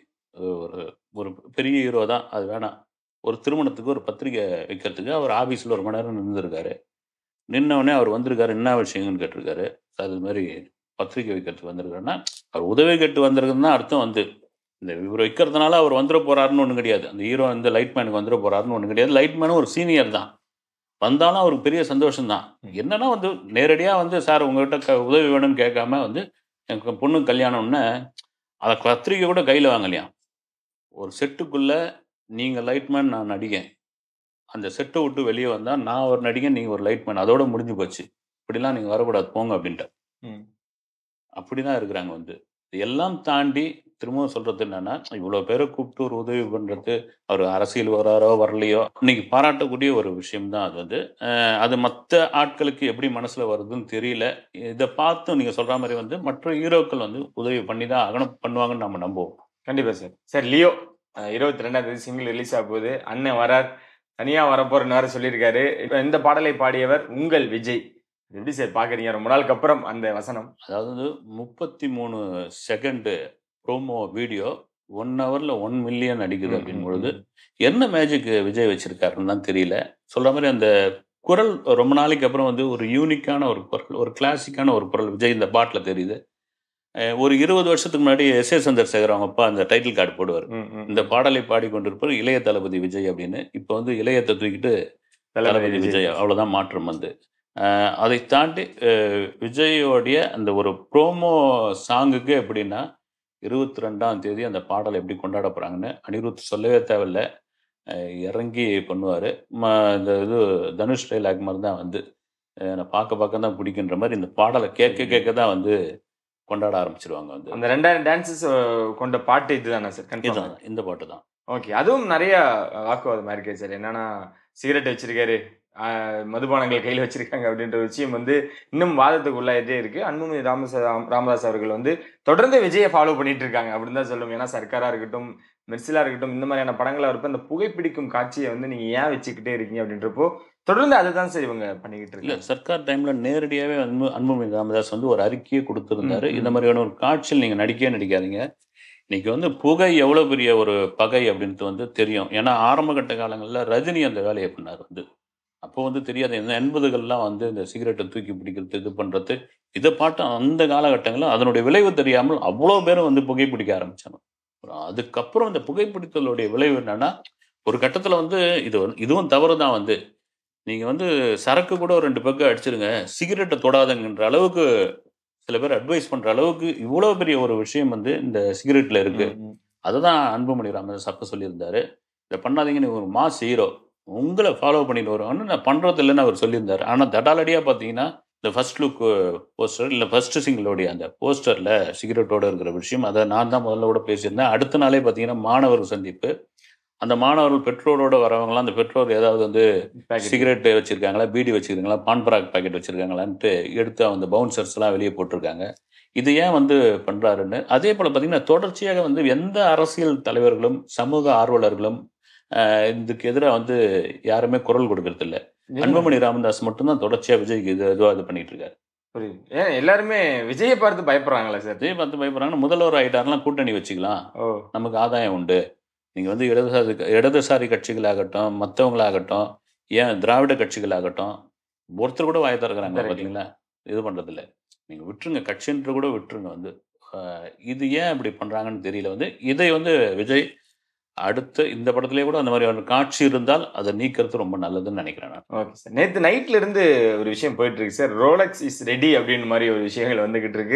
ஒரு ஒரு பெரிய ஹீரோ தான் அது வேணாம் ஒரு திருமணத்துக்கு ஒரு பத்திரிக்கை வைக்கிறதுக்கு அவர் ஆஃபீஸில் ஒரு மணி நேரம் நின்றுருக்காரு நின்னவுடனே அவர் வந்திருக்காரு என்ன விஷயங்கன்னு கேட்டிருக்காரு சார் இது மாதிரி பத்திரிக்கை வைக்கிறதுக்கு வந்திருக்காருன்னா அவர் உதவி கேட்டு வந்திருக்குன்னு தான் அர்த்தம் வந்து இந்த இவர் வைக்கிறதுனால அவர் வந்துட போறாருன்னு ஒன்றும் கிடையாது அந்த ஹீரோ இந்த லைட்மேனுக்கு வந்துட போறாருன்னு ஒன்றும் கிடையாது லைட்மேனும் ஒரு சீனியர் தான் வந்தாலும் அவருக்கு பெரிய சந்தோஷம் தான் என்னன்னா வந்து நேரடியாக வந்து சார் உங்ககிட்ட க உதவி வேணும்னு கேட்காம வந்து எனக்கு பொண்ணு கல்யாணம்னு அதை பத்திரிக்கை கூட கையில் வாங்கலையாம் ஒரு செட்டுக்குள்ளே நீங்கள் லைட்மேன் நான் நடிகன் அந்த செட்டை விட்டு வெளியே வந்தால் நான் ஒரு நடிகன் நீங்கள் ஒரு லைட்மேன் அதோட முடிஞ்சு போச்சு இப்படிலாம் நீங்கள் வரக்கூடாது போங்க அப்படின்ட்டு ம். அப்படி தான் இருக்கிறாங்க வந்து இது எல்லாம் தாண்டி திரும்பவும் சொல்றது என்னன்னா இவ்வளோ பேரை கூப்பிட்டு ஒரு உதவி பண்றது அவர் அரசியல் வராரோ வரலையோ இன்னைக்கு பாராட்டக்கூடிய ஒரு விஷயம் தான் அது வந்து அஹ் அது மற்ற ஆட்களுக்கு எப்படி மனசுல வருதுன்னு தெரியல இதை பார்த்து நீங்க சொல்ற மாதிரி வந்து மற்ற ஹீரோக்கள் வந்து உதவி பண்ணி தான் ஆகணும் பண்ணுவாங்கன்னு நம்ம நம்புவோம் கண்டிப்பா சார் சார் லியோ இருபத்தி ரெண்டாம் தேதி சிங்கிள் ரிலீஸ் ஆக போகுது அண்ணன் வரார் தனியா வரப்போறன்னு வேற சொல்லியிருக்காரு இப்ப இந்த பாடலை பாடியவர் உங்கள் விஜய் எப்படி சார் பாக்குறீங்க ரொம்ப நாளுக்கு அப்புறம் அந்த வசனம் அதாவது முப்பத்தி மூணு செகண்டு ப்ரோமோ வீடியோ ஒன் ஹவர்ல ஒன் மில்லியன் அடிக்குது அப்படின் பொழுது என்ன மேஜிக் விஜய் வச்சிருக்காருன்னு தான் தெரியல சொல்ற மாதிரி அந்த குரல் ரொம்ப நாளைக்கு அப்புறம் வந்து ஒரு யூனிக்கான ஒரு குரல் ஒரு கிளாசிக்கான ஒரு குரல் விஜய் இந்த பாட்டில் தெரியுது அஹ் ஒரு இருபது வருஷத்துக்கு முன்னாடி எஸ் ஏ சந்திரசேகர் அவங்க அப்பா அந்த டைட்டில் கார்டு போடுவார் ம், ம். இந்த பாடலை பாடிக்கொண்டிருப்பார் இளைய தளபதி விஜய் அப்படின்னு இப்போ வந்து இளையத்தை தூக்கிட்டு தளபதி விஜய் அவ்வளோதான் மாற்றம் வந்து அஹ் அதை தாண்டி அஹ் விஜயோடைய அந்த ஒரு ப்ரோமோ சாங்குக்கு எப்படின்னா இருபத்தி ரெண்டாம் தேதி அந்த பாடலை எப்படி கொண்டாட போகிறாங்கன்னு அனிருத் சொல்லவே தேவையில்ல அஹ் இறங்கி பண்ணுவார் இந்த இது தனுஷ் டைலாக் மாதிரி தான் வந்து அஹ் நான் பார்க்க பார்க்க தான் பிடிக்குன்ற மாதிரி இந்த பாடலை கேட்க கேட்க தான் வந்து கொண்டாட ஆரம்பிச்சிருவாங்க வந்து அந்த ரெண்டாயிரம் டான்சஸ் கொண்ட பாட்டு இதுதானே சார் கன்ஃபார்ம் இதுதான் இந்த பாட்டு தான் ஓகே அதுவும் நிறைய வாக்குவாதமா இருக்கு சார் என்னன்னா சிகரெட் வச்சிருக்காரு ஆஹ் மதுபானங்கள் கையில் வச்சிருக்காங்க அப்படின்ற ஒரு விஷயம் வந்து இன்னும் வாதத்துக்கு உள்ளாயிட்டே இருக்கு அன்புமணி ராமச ராம்- ராமதாஸ் அவர்கள் வந்து தொடர்ந்து விஜயை ஃபாலோ பண்ணிட்டு இருக்காங்க அப்படின்னு தான் சொல்லுவோம் ஏன்னா சர்க்காரா இருக்கட்டும் மெர்சிலா இருக்கட்டும் இந்த மாதிரியான படங்களா இருப்ப அந்த புகைப்பிடிக்கும் காட்சியை வந்து நீங்க ஏன் வச்சுக்கிட்டே இருக்கீங்க அப்படின்றப்போ தொடர்ந்து அதை தான் சார் இவங்க பண்ணிக்கிட்டு இல்ல இருக்காங்க சர்க்கார் டைம்ல நேரடியாவே அன்பு அன்புமணி ராமதாஸ் வந்து ஒரு அறிக்கையை கொடுத்திருந்தாரு ம், ம். இந்த மாதிரியான ஒரு காட்சியில் நீங்க நடிக்கவே நடிக்காதீங்க இன்னைக்கு வந்து புகை எவ்வளவு பெரிய ஒரு பகை அப்படின்ட்டு வந்து தெரியும் ஏன்னா ஆரம்ப கட்ட காலங்கள்ல ரஜினி அந்த வேலையை பண்ணார் வந்து அப்போ வந்து தெரியாது இந்த எண்பதுகள்லாம் வந்து இந்த சிகரெட்டை தூக்கி பிடிக்கிறது இது பண்றது இதை பாட்டு அந்த காலகட்டங்களில் அதனுடைய விளைவு தெரியாமல் அவ்வளோ பேரும் வந்து புகைப்பிடிக்க ஆரம்பிச்சாங்க அப்புறம் அதுக்கப்புறம் இந்த புகைப்பிடித்தலுடைய விளைவு என்னன்னா ஒரு கட்டத்தில் வந்து இது வந்து- இதுவும் தவறு தான் வந்து நீங்கள் வந்து சரக்கு கூட ஒரு ரெண்டு பக்கம் அடிச்சிருங்க சிகரெட்டை தொடாதங்கன்ற அளவுக்கு சில பேர் அட்வைஸ் பண்ணுற அளவுக்கு இவ்வளோ பெரிய ஒரு விஷயம் வந்து இந்த சிகரெட்டில் இருக்கு ம், ம். அதை தான் அன்புமணி ராமதாஸ் அப்போ சொல்லியிருந்தாரு இதை பண்ணாதீங்கன்னு ஒரு மாஸ் ஹீரோ உங்களை ஃபாலோ பண்ணிட்டு வருவாங்கன்னு நான் பண்ணுறது இல்லைன்னு அவர் சொல்லியிருந்தாரு ஆனால் தடாலடியாக பார்த்தீங்கன்னா இந்த ஃபர்ஸ்ட் லுக் போஸ்டர் இல்லை ஃபர்ஸ்ட் சிங்கிளோடைய அந்த போஸ்டரில் சிகரெட்டோட இருக்கிற விஷயம் அதை நான் தான் முதல்ல கூட பேசியிருந்தேன் அடுத்த நாளே பார்த்தீங்கன்னா மாணவர் சந்திப்பு அந்த மாணவர்கள் பெற்றோரோட வரவங்களாம் அந்த பெற்றோர் ஏதாவது வந்து Packet. சிகரெட் வச்சிருக்காங்களா பீடி வச்சிருக்காங்களா பான் பராக் பாக்கெட் வச்சிருக்காங்களான்ட்டு எடுத்து அந்த பவுன்சர்ஸ் எல்லாம் வெளியே போட்டிருக்காங்க இது ஏன் வந்து பண்றாருன்னு அதே போல பாத்தீங்கன்னா தொடர்ச்சியாக வந்து எந்த அரசியல் தலைவர்களும் சமூக ஆர்வலர்களும் ஆஹ் இதுக்கு எதிராக வந்து யாருமே குரல் கொடுக்கறது இல்ல அன்புமணி ராமதாஸ் மட்டும்தான் தொடர்ச்சியா விஜய்க்கு இது இதுவா இது பண்ணிட்டு இருக்காரு புரியுது ஏன் எல்லாருமே விஜயை பார்த்து பயப்படுறாங்களா சார் விஜய் பார்த்து பயப்படுறாங்கன்னா முதல்வர் ஆயிட்டாருலாம் கூட்டணி வச்சுக்கலாம் ஓ நமக்கு ஆதாயம் உண்டு நீங்கள் வந்து இடதுசாரி இடதுசாரி கட்சிகளாகட்டும் மற்றவங்களாகட்டும் ஏன் திராவிட கட்சிகளாகட்டும் ஒருத்தர் கூட வாய திறக்கிறாங்க Correct. பார்த்தீங்களா இது பண்ணுறதில்ல நீங்கள் விட்டுருங்க கட்சின்ற கூட விட்டுருங்க வந்து ஆஹ் இது ஏன் இப்படி பண்ணுறாங்கன்னு தெரியல வந்து இதை வந்து விஜய் அடுத்த இந்த படத்துலேயே கூட அந்த மாதிரி ஒரு காட்சி இருந்தால் அதை நீக்கிறது ரொம்ப நல்லதுன்னு நினைக்கிறேன் நான் ஓகே சார் நேற்று நைட்ல இருந்து ஒரு விஷயம் போயிட்டு இருக்கு சார் ரோலக்ஸ் இஸ் ரெடி அப்படின்னு மாதிரி ஒரு விஷயங்கள் வந்துகிட்டு இருக்கு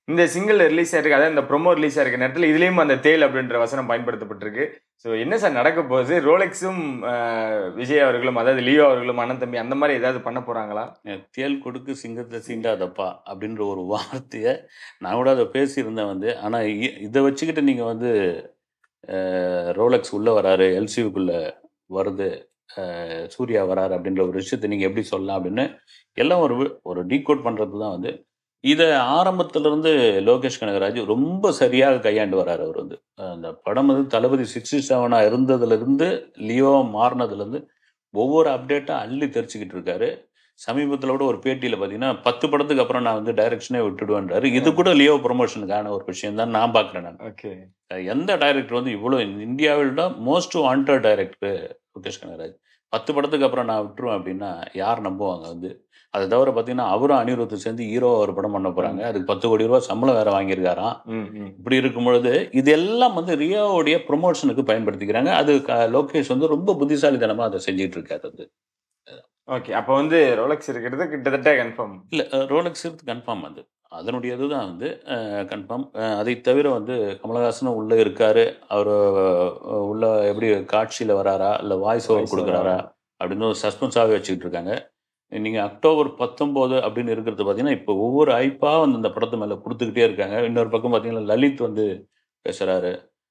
இந்த சிங்கிள் ரிலீஸ் ஆயிருக்கு அதாவது இந்த ப்ரோமோ ரிலீஸ் ஆயிருக்க நேரத்தில் இதுலயும் அந்த தேல் அப்படின்ற வசனம் பயன்படுத்தப்பட்டிருக்கு ஸோ என்ன சார் நடக்க போகுது ரோலெக்ஸும் அஹ், விஜய் அவர்களும் அதாவது லியோ அவர்களும் அண்ணன் தம்பி அந்த மாதிரி ஏதாவது பண்ண போறாங்களா தேல் கொடுக்கு சிங்கத்தை சீண்டாதப்பா அப்படின்ற ஒரு வார்த்தையை நான் கூட அதை பேசியிருந்தேன் வந்து ஆனால் இதை வச்சுக்கிட்டு நீங்கள் வந்து அஹ், ரோலக்ஸ் உள்ளே வராரு எல்சிவிக்குள்ளே வருது அஹ், சூர்யா வராரு அப்படின்ற ஒரு விஷயத்தை நீங்கள் எப்படி சொல்லலாம் அப்படின்னு எல்லாம் ஒரு வி- ஒரு டீகோட் பண்ணுறது தான் வந்து இதை ஆரம்பத்திலிருந்து லோகேஷ் கனகராஜ் ரொம்ப சரியாக கையாண்டு வராரு அவர் வந்து அந்த படம் வந்து தளபதி சிக்ஸ்டி செவனாக இருந்ததுலேருந்து லியோ மாறினதுலேருந்து ஒவ்வொரு அப்டேட்டாக அள்ளி தெரிச்சுக்கிட்டு இருக்காரு சமீபத்தில் கூட ஒரு பேட்டியில் பார்த்தீங்கன்னா பத்து படத்துக்கு அப்புறம் நான் வந்து டைரக்ஷனே விட்டுடுவேன்றாரு இது கூட லியோ ப்ரொமோஷனுக்கான ஒரு விஷயம் தான் நான் பார்க்குறேன் நான் ஓகே எந்த டைரக்டர் வந்து இவ்வளோ இந்தியாவில் most wanted director Lokesh Kanagaraj பத்து படத்துக்கு அப்புறம் நான் விட்டுருவேன் அப்படின்னா யார் நம்புவாங்க வந்து அதை தவிர பார்த்தீங்கன்னா அவரும் அனிருத்தும் சேர்ந்து ஹீரோ ஒரு படம் பண்ண போகிறாங்க அதுக்கு பத்து கோடி ரூபா சம்பளம் வேற வாங்கியிருக்காராம் ம் ம் இப்படி இருக்கும் பொழுது இது எல்லாம் வந்து ரியோவுடைய ப்ரொமோஷனுக்கு பயன்படுத்திக்கிறாங்க அது க- லோகேஷ் வந்து ரொம்ப புத்திசாலித்தனமாக அதை செஞ்சுட்டு இருக்காரு அது ஓகே அப்போ வந்து ரோலெக்ஸ் இருக்கிறது கிட்டத்தட்ட கன்ஃபார்ம் இல்லை ரோலக்ஸ் இருக்கு கன்ஃபார்ம் வந்து அதனுடைய இதுதான் வந்து கன்ஃபார்ம் அதை தவிர வந்து கமலஹாசனும் உள்ளே இருக்காரு அவர் உள்ள எப்படி காட்சியில் வராரா இல்லை வாய்ஸ் ஓவர் கொடுக்குறாரா அப்படின்னு ஒரு சஸ்பென்ஸாகவே வச்சுக்கிட்டு இருக்காங்க நீங்கள் அக்டோபர் பத்தொம்போது அப்படின்னு இருக்கிறது பார்த்தீங்கன்னா இப்போ ஒவ்வொரு ஐப்பாக வந்து இந்த படத்து மேலே கொடுத்துக்கிட்டே இருக்காங்க இன்னொரு பக்கம் பார்த்தீங்கன்னா லலித் வந்து பேசுகிறாரு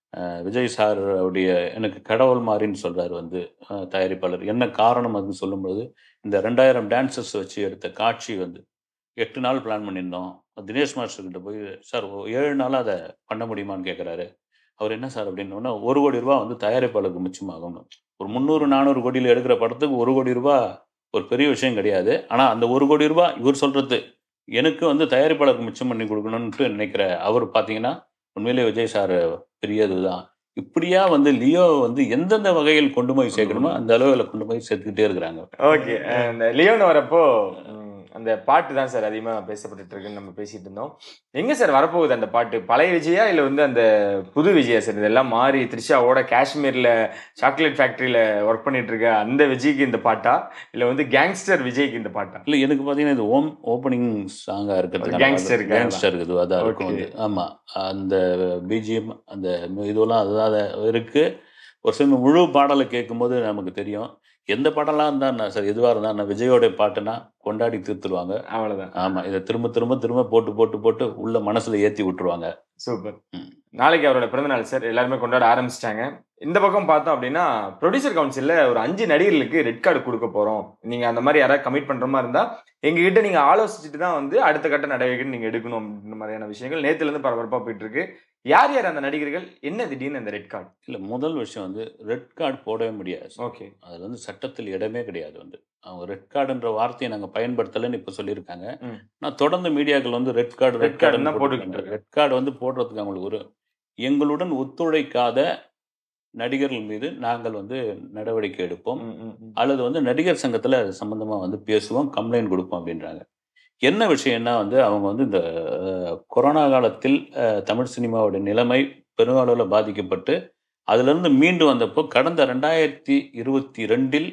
விஜய் சார் உடைய எனக்கு கடவுள் மாதிரின்னு சொல்கிறாரு வந்து அஹ், தயாரிப்பாளர் என்ன காரணம் அதுன்னு சொல்லும்பொழுது இந்த ரெண்டாயிரம் டான்சர்ஸ் வச்சு எடுத்த காட்சி வந்து எட்டு நாள் பிளான் பண்ணியிருந்தோம் தினேஷ் மாஸ்டர் கிட்ட போய் சார் ஓ- ஏழு நாளாக அதை பண்ண முடியுமான்னு கேட்குறாரு அவர் என்ன சார் அப்படின்னோன்னா ஒரு கோடி ரூபா வந்து தயாரிப்பாளருக்கு மிச்சமாகும் ஒரு முந்நூறு நானூறு கோடியில் எடுக்கிற படத்துக்கு ஒரு கோடி ரூபா ஒரு பெரிய விஷயம் கிடையாது ஆனால் அந்த ஒரு கோடி ரூபா இவர் சொல்கிறது எனக்கு வந்து தயாரிப்பாளருக்கு மிச்சம் பண்ணி கொடுக்கணும்னு நினைக்கிற அவர் பார்த்தீங்கன்னா உண்மையிலே விஜய் சார் பெரிய இதுதான் இப்படியா வந்து லியோ வந்து எந்தெந்த வகையில் கொண்டு போய் சேர்க்கணுமோ அந்த அளவில் கொண்டு போய் சேர்த்துக்கிட்டே இருக்கிறாங்க ஓகே இந்த லியோன் வரப்போ ம், அந்த பாட்டு தான் சார் அதிகமாக பேசப்பட்டுட்டு இருக்குன்னு நம்ம பேசிட்டு இருந்தோம் எங்க சார் வரப்போகுது அந்த பாட்டு பழைய விஜயா இல்லை வந்து அந்த புது விஜயா சார் இதெல்லாம் மாறி த்ரிஷாவோட காஷ்மீர்ல சாக்லேட் ஃபேக்டரியில ஒர்க் பண்ணிட்டு இருக்க அந்த விஜய்க்கு இந்த பாட்டா இல்லை வந்து கேங்ஸ்டர் விஜய்க்கு இந்த பாட்டா இல்லை எனக்கு பார்த்தீங்கன்னா இது ஓம் ஓப்பனிங் சாங்காக இருக்கிறது Gangster க்கு கேங்ஸ்டர் இது அதான் இருக்கும் Okay. வந்து ஆமாம் அந்த பிஜிஎம் அந்த இதுவெல்லாம் அதுதான் அது இருக்கு ஒரு சில முழு பாடலை கேட்கும்போது நமக்கு தெரியும் எந்த பாடலாம் இருந்தா சார் எதுவாக இருந்தா நான் விஜயோட பாட்டுனா கொண்டாடி தீர்த்துருவாங்க அவ்வளவுதான் ஆமாம் இதை திரும்ப திரும்ப திரும்ப போட்டு போட்டு போட்டு உள்ள மனசுல ஏற்றி விட்டுருவாங்க சூப்பர் ம். நாளைக்கு அவரோட பிறந்தநாள் சார் எல்லாருமே கொண்டாட ஆரம்பிச்சிட்டாங்க இந்த பக்கம் பார்த்தோம் அப்படின்னா ப்ரொடியூசர் கவுன்சில்ல ஒரு அஞ்சு நடிகர்களுக்கு ரெட் கார்டு கொடுக்க போறோம் நீங்க அந்த மாதிரி யாராவது கமிட் பண்ற மாதிரி இருந்தா எங்ககிட்ட நீங்க ஆலோசிச்சுட்டு தான் வந்து அடுத்த கட்ட நடவடிக்கை நீங்க எடுக்கணும் அப்படின்ற மாதிரியான விஷயங்கள் நேத்துல இருந்து பரபரப்பா போயிட்டு இருக்கு யார் யார் அந்த நடிகர்கள் என்ன திடீர்னு அந்த ரெட் கார்டு இல்லை முதல் விஷயம் வந்து ரெட் கார்டு போடவே முடியாது ஓகே அதில் வந்து சட்டத்தில் இடமே கிடையாது வந்து அவங்க ரெட் கார்டுன்ற வார்த்தையை நாங்கள் பயன்படுத்தலைன்னு இப்போ சொல்லியிருக்காங்க ம். நான் தொடர்ந்து மீடியாக்கள் வந்து red card Red red card card தான் போட்டுக்கிட்டு இருக்கு. ரெட் கார்டு வந்து போடுறதுக்கு அவங்களுக்கு ஒரு எங்களுடன் ஒத்துழைக்காத நடிகர்கள் மீது நாங்கள் வந்து நடவடிக்கை எடுப்போம் அல்லது வந்து நடிகர் சங்கத்தில் அது சம்மந்தமாக வந்து பேசுவோம் கம்ப்ளைண்ட் கொடுப்போம் அப்படின்றாங்க என்ன விஷயம்னா வந்து அவங்க வந்து இந்த அஹ், கொரோனா காலத்தில் அஹ், தமிழ் சினிமாவோட நிலைமை பெருமளவில் பாதிக்கப்பட்டு அதிலிருந்து மீண்டு வந்தப்போ கடந்த ரெண்டாயிரத்தி இருபத்தி ரெண்டில்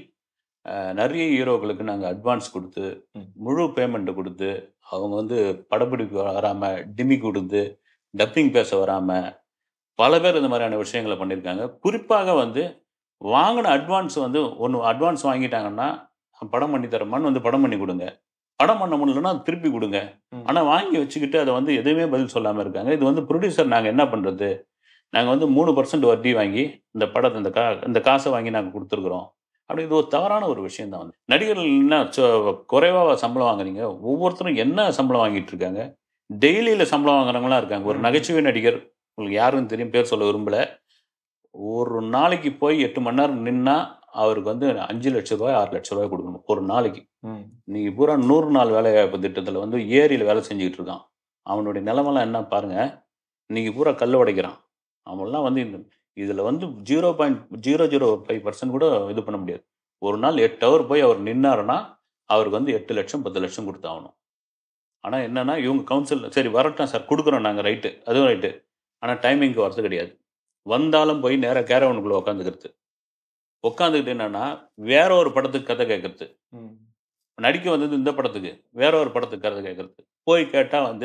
நிறைய ஹீரோக்களுக்கு நாங்கள் அட்வான்ஸ் கொடுத்து ம். முழு பேமெண்ட் கொடுத்து அவங்க வந்து படப்பிடிப்பு வராமல் டிமி கொடுத்து டப்பிங் பேச வராமல் பல பேர் இந்த மாதிரியான விஷயங்களை பண்ணியிருக்காங்க குறிப்பாக வந்து வாங்கின அட்வான்ஸ் வந்து ஒன்று அட்வான்ஸ் வாங்கிட்டாங்கன்னா படம் பண்ணி தரமான்னு வந்து படம் பண்ணி கொடுங்க படம் பண்ண முடியலன்னா அது திருப்பி கொடுங்க ம். ஆனால் வாங்கி வச்சுக்கிட்டு அதை வந்து எதுவுமே பதில் சொல்லாமல் இருக்காங்க இது வந்து ப்ரொடியூசர் நாங்கள் என்ன பண்ணுறது நாங்கள் வந்து மூணு பர்சன்ட் வட்டி வாங்கி இந்த படத்தை இந்த கா இந்த காசை வாங்கி நாங்கள் கொடுத்துருக்குறோம் அப்படி இது ஒரு தவறான ஒரு விஷயம் தான் வந்து நடிகர்கள் என்ன சொ- குறைவா சம்பளம் வாங்குறீங்க ஒவ்வொருத்தரும் என்ன சம்பளம் வாங்கிட்டு இருக்காங்க டெய்லியில் சம்பளம் வாங்குறவங்களாம் இருக்காங்க ஒரு ம். நகைச்சுவை நடிகர் உங்களுக்கு யாருன்னு தெரியும் பேர் சொல்ல விரும்பல ஒரு நாளைக்கு போய் எட்டு மணி நேரம் நின்னா அவருக்கு வந்து அஞ்சு லட்ச ரூபாய் ஆறு லட்ச ரூபாய் கொடுக்கணும் ஒரு நாளைக்கு இன்னைக்கு பூரா நூறு நாள் வேலை வாய்ப்பு திட்டத்தில் வந்து ஏரியில் வேலை செஞ்சுக்கிட்டு இருக்கான் அவனுடைய நிலமெல்லாம் என்ன பாருங்க இன்னைக்கு பூரா கல் உடைக்கிறான் அவன்லாம் வந்து இந்த இதில் வந்து zero point zero zero five percent கூட இது பண்ண முடியாது ஒரு நாள் எட்டு ஹவர் போய் அவர் நின்னாருன்னா அவருக்கு வந்து எட்டு லட்சம் பத்து லட்சம் கொடுத்தாகணும் ஆனால் என்னன்னா இவங்க கவுன்சில் சரி வரட்டும் சார் கொடுக்குறோம் நாங்கள் ரைட்டு அதுவும் ரைட்டு ஆனால் டைமிங்க்கு வரது கிடையாது வந்தாலும் போய் நேராக கேரவனுக்குள்ளே உட்காந்துக்கிறது உட்காந்துக்கிட்டு என்னன்னா வேற ஒரு படத்துக்கு கதை கேட்கறது நடிக்க வந்தது இந்த படத்துக்கு வேற ஒரு படத்துக்கு கதை கேட்கறது போய் கேட்டால் வந்து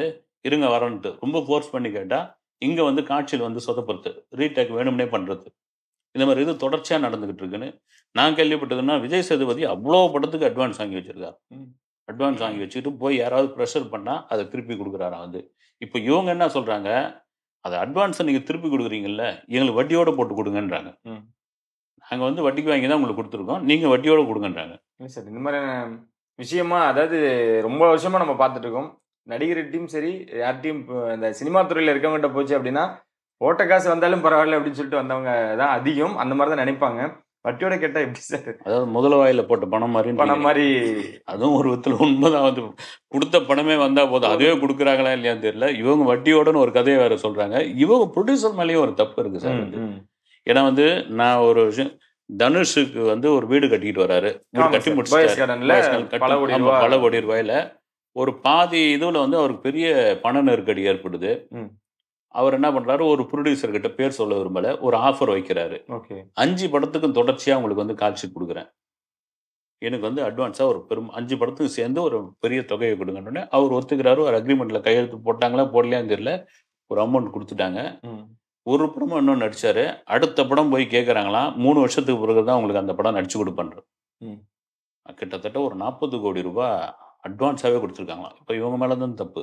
இருங்க வரன்ட்டு ரொம்ப ஃபோர்ஸ் பண்ணி கேட்டால் இங்கே வந்து காட்சியில் வந்து சொதப்படுத்து ரீடேக் வேணும்னே பண்ணுறது இந்த மாதிரி இது தொடர்ச்சியாக நடந்துகிட்டு இருக்குன்னு நான் கேள்விப்பட்டதுன்னா விஜய் சேதுபதி அவ்வளோ படத்துக்கு அட்வான்ஸ் வாங்கி வச்சிருக்காரு ம். அட்வான்ஸ் வாங்கி வச்சுட்டு போய் யாராவது ப்ரெஷர் பண்ணால் அதை திருப்பி கொடுக்குறாரா வந்து இப்போ இவங்க என்ன சொல்கிறாங்க அதை அட்வான்ஸை நீங்கள் திருப்பி கொடுக்குறீங்கல்ல எங்களுக்கு வட்டியோட போட்டு கொடுங்கன்றாங்க ம். நாங்கள் வந்து வட்டிக்கு வாங்கி தான் உங்களுக்கு கொடுத்துருக்கோம் நீங்கள் வட்டியோட கொடுங்கன்றாங்க இல்லை சார் இந்த மாதிரியான விஷயமா அதாவது ரொம்ப வருஷமா நம்ம பார்த்துட்டு இருக்கோம் நடிகர்கிட்டையும் சரி யார்கிட்டையும் இப்போ இந்த சினிமா துறையில் இருக்கவங்ககிட்ட போச்சு அப்படின்னா போட்ட காசு வந்தாலும் பரவாயில்ல அப்படின்னு சொல்லிட்டு வந்தவங்க தான் அதிகம் அந்த மாதிரி தான் நினைப்பாங்க வட்டியோட கேட்டா எப்படி சார் அதாவது முதல வாயில போட்ட பணம் மாதிரி பணம் மாதிரி அதுவும் ஒரு விதத்தில் உண்மைதான் வந்து கொடுத்த பணமே வந்தா போதும் அதுவே கொடுக்குறாங்களா இல்லையான்னு தெரியல இவங்க வட்டியோடன்னு ஒரு கதையை வேற சொல்றாங்க இவங்க ப்ரொடியூசர் மேலேயும் ஒரு தப்பு இருக்கு சார் ம், வந்து. ம். ஏன்னா வந்து நான் ஒரு விஷயம் தனுஷுக்கு வந்து ஒரு வீடு கட்டிட்டு வராரு வீடு ஆமா கட்டி சார். முடிச்சிட்டாரு பாய்ஸ் கார்டன்ல பாய்ஸ் கார்டன் கட்டி- பல கோடி ஆமா, ரூபா பல கோடி ரூபாயில ஒரு பாதி இதுல வந்து அவருக்கு பெரிய பண நெருக்கடி ஏற்படுது ம். அவர் என்ன பண்றாரு ஒரு ப்ரொடியூசர் கிட்ட பேர் சொல்ல விரும்பல ஒரு ஆஃபர் வைக்கிறாரு ஓகே அஞ்சு படத்துக்கும் தொடர்ச்சியா உங்களுக்கு வந்து காட்சி கொடுக்குறேன் எனக்கு வந்து அட்வான்ஸா ஒரு பெரும் அஞ்சு படத்துக்கு சேர்ந்து ஒரு பெரிய தொகையை கொடுங்கன்னு அவர் ஒத்துக்கிறாரு ஒரு அக்ரிமெண்ட்ல கையெழுத்து போட்டாங்களா போடலையான்னு தெரியல ஒரு அமௌண்ட் கொடுத்துட்டாங்க ம். ஒரு படமும் இன்னும் நடிச்சாரு அடுத்த படம் போய் கேட்குறாங்களாம் மூணு வருஷத்துக்கு பிறகு தான் உங்களுக்கு அந்த படம் நடிச்சு கொடுப்பேன் ம். கிட்டத்தட்ட ஒரு நாற்பது கோடி ரூபாய் அட்வான்ஸாகவே கொடுத்துருக்காங்களாம் இப்போ இவங்க மேலே தான் தப்பு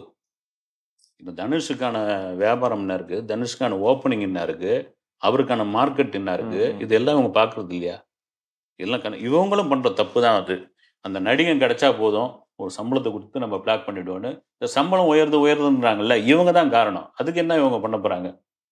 இப்போ தனுஷுக்கான வியாபாரம் என்ன இருக்கு தனுஷுக்கான ஓப்பனிங் என்ன இருக்கு அவருக்கான மார்க்கெட் என்ன இருக்கு ம், ம். இதெல்லாம் இவங்க பார்க்கறது இல்லையா இதெல்லாம் கண- இவங்களும் பண்ற தப்பு தான் அது அந்த நடிகன் கிடைச்சா போதும் ஒரு சம்பளத்தை கொடுத்து நம்ம பிளாக் பண்ணிடுவோன்னு இந்த சம்பளம் உயர்ந்து உயர்ந்துன்றாங்கல்ல இவங்க தான் காரணம் அதுக்கு என்ன இவங்க பண்ண போறாங்க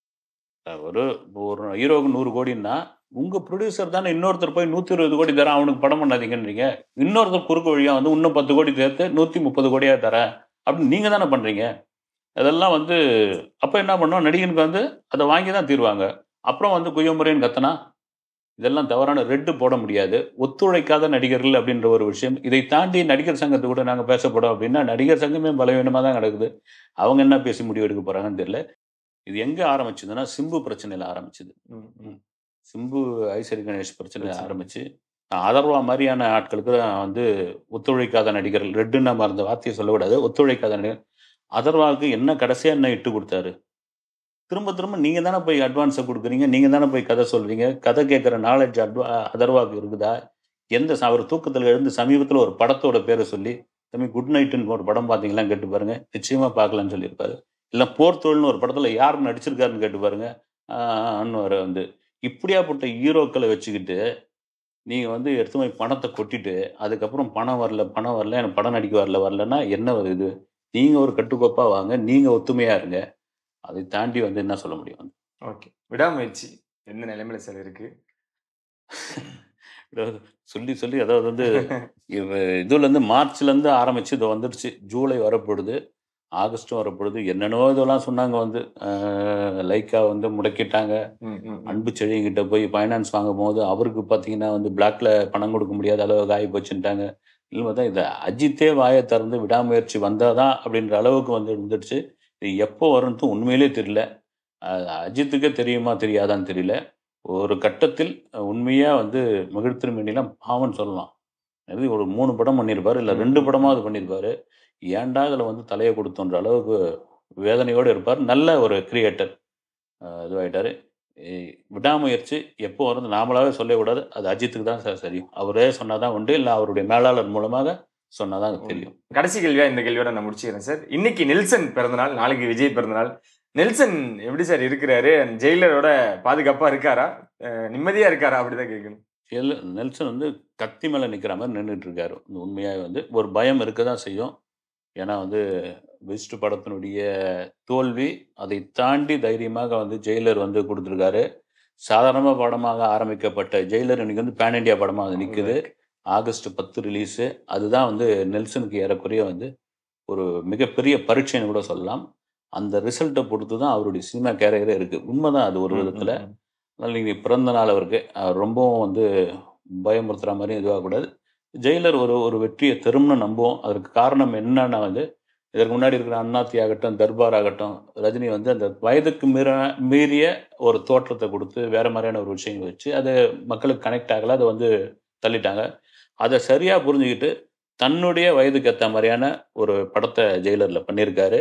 அஹ் ஒரு ஒரு ஹீரோவுக்கு நூறு கோடின்னா உங்க ப்ரொடியூசர் தானே இன்னொருத்தர் போய் நூத்தி இருபது கோடி தரேன் அவனுக்கு படம் பண்ணாதீங்கன்றீங்க இன்னொருத்தர் குறுக்கு வழியா வந்து இன்னும் பத்து கோடி சேர்த்து நூத்தி முப்பது கோடியா தரேன் அப்படின்னு நீங்க தானே பண்றீங்க அதெல்லாம் வந்து அப்ப என்ன பண்ணோம் நடிகனுக்கு வந்து அதை வாங்கி தான் தீருவாங்க அப்புறம் வந்து குயமுறைன்னு கத்தனா இதெல்லாம் தவறான ரெட்டு போட முடியாது ஒத்துழைக்காத நடிகர்கள் அப்படின்ற ஒரு விஷயம் இதை தாண்டி நடிகர் சங்கத்தை கூட நாங்கள் பேசப்படும் அப்படின்னா நடிகர் சங்கமே பலவீனமாக தான் நடக்குது அவங்க என்ன பேசி முடிவு எடுக்க போறாங்கன்னு தெரியல இது எங்க ஆரம்பிச்சதுன்னா சிம்பு பிரச்சனையில ஆரம்பிச்சது ம், ம். சிம்பு ஐஸ்வரி கணேஷ் பிரச்சனை பிரச்சனை. ஆரம்பிச்சு அதர்வா மாதிரியான ஆட்களுக்கு தான் வந்து ஒத்துழைக்காத நடிகர்கள் ரெட்டுன்னு நம்ம அந்த வார்த்தையை சொல்லக்கூடாது ஒத்துழைக்காத நடிகர் அதர்வாவுக்கு என்ன கடைசியா என்ன இட்டு கொடுத்தாரு திரும்ப திரும்ப நீங்க தானே போய் அட்வான்ஸை கொடுக்குறீங்க நீங்க தானே போய் கதை சொல்றீங்க கதை கேட்குற நாலேஜ் அட்வா அதர்வாவுக்கு இருக்குதா எந்த ச- அவர் தூக்கத்தில் எழுந்து சமீபத்தில் ஒரு படத்தோட பேரை சொல்லி தம்பி குட் நைட்டுன்னு ஒரு படம் பார்த்தீங்களா கேட்டு பாருங்க நிச்சயமா பார்க்கலாம்னு சொல்லியிருப்பாரு இல்லை போர் தொழில்னு ஒரு படத்தில் யார் நடிச்சிருக்காருன்னு கேட்டு பாருங்க ஆன்னு வந்து இப்படியாப்பட்ட ஹீரோக்களை வச்சுக்கிட்டு நீங்கள் வந்து எடுத்து போய் பணத்தை கொட்டிட்டு அதுக்கப்புறம் பணம் வரல பணம் வரல எனக்கு படம் நடிக்க வரல வரலன்னா என்ன வருது நீங்கள் ஒரு கட்டுக்கோப்பாக வாங்க நீங்கள் ஒத்துமையாக இருங்க அதை தாண்டி வந்து என்ன சொல்ல முடியும் ஓகே விடாமுயற்சி எந்த நிலைமையில சார் இருக்கு அதாவது சொல்லி சொல்லி அதாவது வந்து இவ- இதுல இருந்து மார்ச்ல இருந்து ஆரம்பிச்சு இது வந்துடுச்சு ஜூலை வரப்படுது ஆகஸ்டும் வரப்படுது என்னென்னவோ இதெல்லாம் சொன்னாங்க வந்து அஹ், லைக்கா வந்து முடக்கிட்டாங்க ம், ம், ம். அன்பு செழியங்கிட்ட போய் ஃபைனான்ஸ் வாங்கும் போது அவருக்கு பார்த்தீங்கன்னா வந்து பிளாக்ல பணம் கொடுக்க முடியாத அளவுக்கு ஆகி போச்சுட்டாங்க இல்லை பார்த்தா இதை அஜித்தே வாயை திறந்து விடாமுயற்சி வந்தாதான் அப்படின்ற அளவுக்கு வந்து இருந்துடுச்சு இது எப்போ வரும்னு உண்மையிலே தெரியல அஹ் அஜித்துக்கே தெரியுமா தெரியாதான்னு தெரியல ஒரு கட்டத்தில் உண்மையா வந்து மகிழ்த்திருமேனிலாம் பாவம் சொல்லலாம் அது ஒரு மூணு படம் பண்ணியிருப்பாரு இல்லை ரெண்டு படமாவது பண்ணியிருப்பாரு ஏன்டா இதில் வந்து தலையை கொடுத்தோன்ற அளவுக்கு வேதனையோடு இருப்பார் நல்ல ஒரு கிரியேட்டர் இதுவாயிட்டாரு ஏய், விடாமுயற்சி எப்போ வந்து நாமளாவே சொல்லக்கூடாது அது அஜித்துக்கு தான் சார் தெரியும் அவரே சொன்னாதான் உண்டு இல்லை அவருடைய மேலாளர் மூலமாக சொன்னாதான் அது தெரியும் கடைசி கேள்வியா இந்த கேள்வியோட நான் முடிச்சுக்கிறேன் சார் இன்னைக்கு நெல்சன் பிறந்தநாள் நாளைக்கு விஜய் பிறந்தநாள் நெல்சன் எப்படி சார் இருக்கிறாரு ஜெயிலரோட பாதுகாப்பா இருக்காரா அஹ் நிம்மதியா இருக்காரா அப்படிதான் கேட்கணும் எல் நெல்சன் வந்து கத்தி மேலே நிற்கிற மாதிரி நின்றுட்டு இருக்காரு உண்மையாக வந்து ஒரு பயம் இருக்க தான் செய்யும் ஏன்னா வந்து பெஸ்ட் படத்தினுடைய தோல்வி அதை தாண்டி தைரியமாக வந்து ஜெயிலர் வந்து கொடுத்துருக்காரு சாதாரண படமாக ஆரம்பிக்கப்பட்ட ஜெயிலர் இன்னைக்கு வந்து பேன் இண்டியா படமாக அது நிற்குது ஆகஸ்ட் பத்து ரிலீஸு அதுதான் வந்து நெல்சனுக்கு ஏறக்குறைய வந்து ஒரு மிகப்பெரிய பரீட்சைன்னு கூட சொல்லலாம் அந்த ரிசல்ட்டை பொறுத்து தான் அவருடைய சினிமா கேரியரே இருக்குது உண்மைதான் அது ஒரு விதத்தில் ம், ம், அதனால் நீங்கள் பிறந்த நாள் அவருக்கு அவர் ரொம்பவும் வந்து பயமுறுத்துற மாதிரியும் இதுவாகக்கூடாது ஜெயிலர் ஒரு ஒரு வெற்றியை தரும்னு நம்புவோம் அதற்கு காரணம் என்னன்னா வந்து இதற்கு முன்னாடி இருக்கிற அண்ணாத்தி ஆகட்டும் தர்பார் ஆகட்டும் ரஜினி வந்து அந்த வயதுக்கு மீற மீறிய ஒரு தோற்றத்தை கொடுத்து வேற மாதிரியான ஒரு விஷயங்கள் வச்சு அது மக்களுக்கு கனெக்ட் ஆகல அதை வந்து தள்ளிட்டாங்க அதை சரியாக புரிஞ்சுக்கிட்டு தன்னுடைய வயதுக்கு ஏற்ற மாதிரியான ஒரு படத்தை ஜெயிலரில் பண்ணியிருக்காரு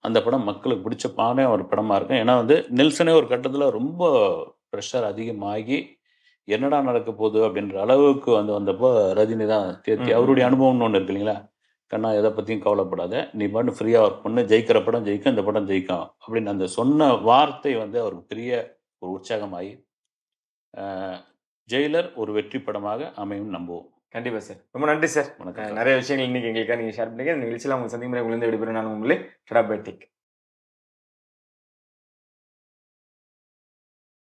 அந்த படம் மக்களுக்கு பிடிச்ச பானே ஒரு படமாக இருக்கும் ஏன்னா வந்து நெல்சனே ஒரு கட்டத்தில் ரொம்ப ப்ரெஷர் அதிகமாகி என்னடா நடக்க போகுது அப்படின்ற அளவுக்கு வந்து வந்தப்போ ரஜினி தான் தேர்த்தி ம். அவருடைய அனுபவம்னு ஒன்று இருக்கு இல்லைங்களா கண்ணா எதை பற்றியும் கவலைப்படாத நீ பாட்டு ஃப்ரீயாக ஒர்க் பண்ணு ஜெயிக்கிற படம் ஜெயிக்கும் இந்த படம் ஜெயிக்கும் அப்படின்னு அந்த சொன்ன வார்த்தை வந்து அவருக்கு பெரிய ஒரு உற்சாகமாகி அஹ், ஜெயிலர் ஒரு வெற்றி படமாக அமையும் நம்புவோம் கண்டிப்பா சார் ரொம்ப நன்றி சார் வணக்கம் அஹ் சார். நிறைய விஷயங்கள் இன்னைக்கு எங்களுக்காக நீங்க ஷேர் பண்ணீங்க இந்த நிகழ்ச்சியில் அவங்க சந்திக்கும் முறை விழுந்து விடுபெறும் நான் உங்களே ஷடாபேட்டிக்